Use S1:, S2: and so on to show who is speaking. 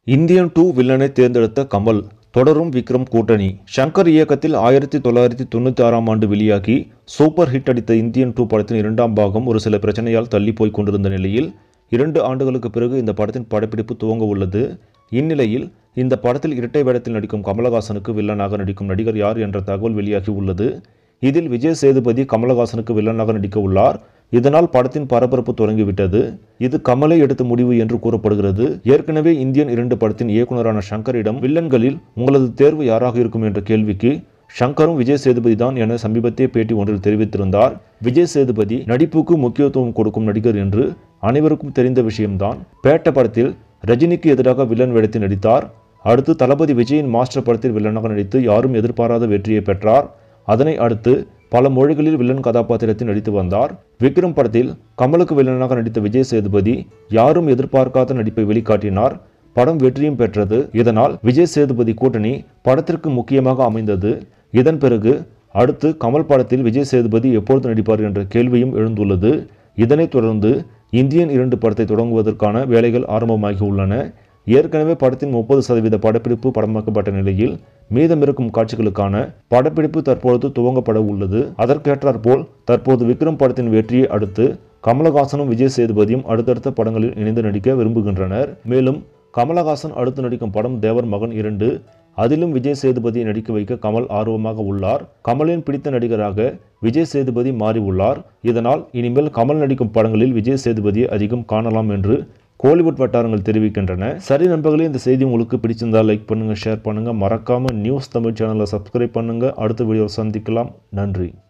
S1: Indian two வில்லனை தேர்ந்தெடுத்த கமல் தொடரும் விக்ரம் கூட்டணி ஷங்கர் இயக்கத்தில் ஆயிரத்தி தொள்ளாயிரத்தி தொண்ணூற்றி ஆறாம் ஆண்டு வெளியாகி சூப்பர் ஹிட் அடித்த இந்தியன் டூ படத்தின் இரண்டாம் பாகம் ஒரு சில பிரச்சனையால் தள்ளி போய் கொண்டிருந்த நிலையில் இரண்டு ஆண்டுகளுக்கு பிறகு இந்த படத்தின் படப்பிடிப்பு துவங்க உள்ளது இந்நிலையில் இந்த படத்தில் இரட்டை வேடத்தில் நடிக்கும் கமலஹாசனுக்கு வில்லனாக நடிக்கும் நடிகர் யார் என்ற தகவல் வெளியாகி உள்ளது இதில் விஜய் சேதுபதி கமலஹாசனுக்கு வில்லனாக நடிக்க உள்ளார் இதனால் படத்தின் பரபரப்பு தொடங்கிவிட்டது இது கமலை எடுத்த முடிவு என்று கூறப்படுகிறது ஏற்கனவே இந்தியன் இரண்டு படத்தின் இயக்குனரான ஷங்கரிடம் வில்லன்களில் உங்களது தேர்வு யாராக இருக்கும் என்ற கேள்விக்கு ஷங்கரும் விஜய் சேதுபதி தான் என சமீபத்திய பேட்டி ஒன்றில் தெரிவித்திருந்தார் விஜய் சேதுபதி நடிப்புக்கு முக்கியத்துவம் கொடுக்கும் நடிகர் என்று அனைவருக்கும் தெரிந்த விஷயம்தான் பேட்ட படத்தில் ரஜினிக்கு எதிராக வில்லன் வேடத்தில் நடித்தார் அடுத்து தளபதி விஜயின் மாஸ்டர் படத்தில் வில்லனாக நடித்து யாரும் எதிர்பாராத வெற்றியை பெற்றார் அதனை அடுத்து பல மொழிகளில் வில்லன் கதாபாத்திரத்தில் நடித்து வந்தார் விக்ரம் படத்தில் கமலுக்கு வில்லனாக நடித்த விஜய் சேதுபதி யாரும் எதிர்பார்க்காத நடிப்பை வெளிக்காட்டினார் படம் வெற்றியும் பெற்றது இதனால் விஜய் சேதுபதி கூட்டணி படத்திற்கு முக்கியமாக அமைந்தது இதன் பிறகு அடுத்து கமல் படத்தில் விஜய் சேதுபதி எப்பொழுது நடிப்பார் என்ற கேள்வியும் எழுந்துள்ளது இதனைத் தொடர்ந்து இந்தியன் இரண்டு படத்தை தொடங்குவதற்கான வேலைகள் ஆரம்பமாகி உள்ளன ஏற்கனவே படத்தின் முப்பது சதவீத படப்பிடிப்பு படமாக்கப்பட்ட நிலையில் மீதமிருக்கும் காட்சிகளுக்கான படப்பிடிப்பு தற்பொழுது துவங்கப்பட உள்ளது அதற்கேற்றாற்போல் தற்போது விக்ரம் படத்தின் வெற்றியை அடுத்து கமலஹாசனும் விஜய் சேதுபதியும் அடுத்தடுத்த படங்களில் இணைந்து நடிக்க விரும்புகின்றனர் மேலும் கமலஹாசன் அடுத்து நடிக்கும் படம் தேவர் மகன் இரண்டு அதிலும் விஜய் சேதுபதியை நடிக்க வைக்க கமல் ஆர்வமாக உள்ளார் கமலின் பிடித்த நடிகராக விஜய் சேதுபதி மாறி உள்ளார் இதனால் இனிமேல் கமல் நடிக்கும் படங்களில் விஜய் சேதுபதியை அதிகம் காணலாம் என்று கோலிவுட் வட்டாரங்கள் தெரிவிக்கின்றன சரி நண்பர்களே இந்த செய்தி உங்களுக்கு பிடிச்சிருந்தா லைக் பண்ணுங்க ஷேர் பண்ணுங்க மறக்காம நியூஸ் தமிழ் சேனலை சப்ஸ்கிரைப் பண்ணுங்க அடுத்த வீடியோ சந்திக்கலாம் நன்றி